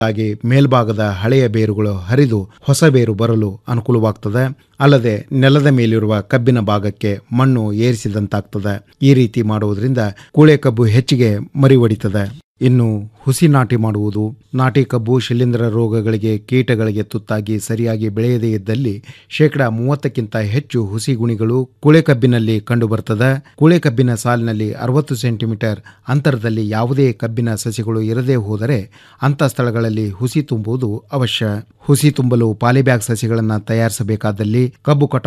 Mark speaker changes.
Speaker 1: ಹಾಗೆ ಮೇಲ್ಭಾಗದ ಹಳೆಯ ಬೇರುಗಳು ಹರಿದು ಹೊಸ ಬೇರು ಬರಲು ಅನುಕೂಲವಾಗ್ತದೆ ಅಲ್ಲದೆ ನೆಲದ ಮೇಲಿರುವ ಕಬ್ಬಿನ ಭಾಗಕ್ಕೆ ಮಣ್ಣು ಏರಿಸಿದಂತಾಗ್ತದೆ ಈ ರೀತಿ ಮಾಡುವುದರಿಂದ ಕೂಳೆ ಕಬ್ಬು ಹೆಚ್ಚಿಗೆ ಮರಿ ಹೊಡಿತದೆ ಇನ್ನು ಹುಸಿ ನಾಟಿ ಮಾಡುವುದು ನಾಟಿ ಕಬ್ಬು ಶಿಲೀಂಧ್ರ ರೋಗಗಳಿಗೆ ಕೀಟಗಳಿಗೆ ತುತ್ತಾಗಿ ಸರಿಯಾಗಿ ಬೆಳೆಯದೇ ಇದ್ದಲ್ಲಿ ಶೇಕಡ ಮೂವತ್ತಕ್ಕಿಂತ ಹೆಚ್ಚು ಹುಸಿ ಗುಣಿಗಳು ಕೂಳೆ ಕಬ್ಬಿನಲ್ಲಿ ಕಂಡುಬರ್ತದೆ ಕೂಳೆ ಕಬ್ಬಿನ ಸಾಲಿನಲ್ಲಿ ಅರವತ್ತು ಸೆಂಟಿಮೀಟರ್ ಅಂತರದಲ್ಲಿ ಯಾವುದೇ ಕಬ್ಬಿನ ಸಸಿಗಳು ಇರದೇ ಹೋದರೆ ಅಂಥ ಸ್ಥಳಗಳಲ್ಲಿ ಹುಸಿ ತುಂಬುವುದು ಅವಶ್ಯ ಹುಸಿ ತುಂಬಲು ಪಾಲಿಬ್ಯಾಗ್ ಸಸಿಗಳನ್ನು ತಯಾರಿಸಬೇಕಾದಲ್ಲಿ ಕಬ್ಬು ಕಟಾವು